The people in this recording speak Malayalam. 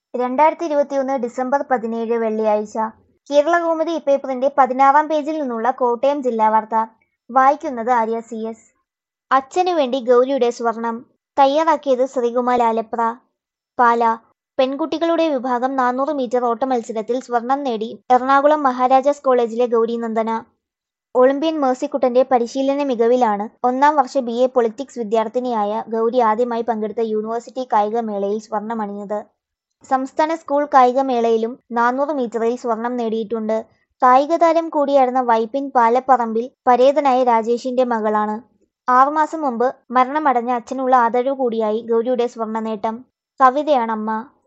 രണ്ടായിരത്തി ഇരുപത്തിയൊന്ന് ഡിസംബർ പതിനേഴ് വെള്ളിയാഴ്ച കേരളകൗമുദി ഇപ്പേപ്പറിന്റെ പതിനാറാം പേജിൽ നിന്നുള്ള കോട്ടയം ജില്ലാ വാർത്ത വായിക്കുന്നത് ആര്യ സി എസ് അച്ഛനു വേണ്ടി ഗൗരിയുടെ സ്വർണം തയ്യാറാക്കിയത് ശ്രീകുമാർ ആലപ്ര പാല പെൺകുട്ടികളുടെ വിഭാഗം നാനൂറ് മീറ്റർ ഓട്ട മത്സരത്തിൽ സ്വർണം നേടി എറണാകുളം മഹാരാജാസ് കോളേജിലെ ഗൗരി നന്ദന ഒളിമ്പ്യൻ മേഴ്സിക്കുട്ടന്റെ പരിശീലന മികവിലാണ് ഒന്നാം വർഷ ബി എ പൊളിറ്റിക്സ് വിദ്യാർത്ഥിനിയായ ഗൗരി ആദ്യമായി പങ്കെടുത്ത യൂണിവേഴ്സിറ്റി കായികമേളയിൽ സ്വർണമണിഞ്ഞത് സംസ്ഥാന സ്കൂൾ കായികമേളയിലും നാനൂറ് മീറ്ററിൽ സ്വർണം നേടിയിട്ടുണ്ട് കായിക താരം കൂടിയായിരുന്ന വൈപ്പിൻ പാലപ്പറമ്പിൽ പരേതനായ രാജേഷിന്റെ മകളാണ് ആറുമാസം മുമ്പ് മരണമടഞ്ഞ അച്ഛനുള്ള ആദരവ് കൂടിയായി ഗൗരിയുടെ സ്വർണ്ണ നേട്ടം കവിതയാണമ്മ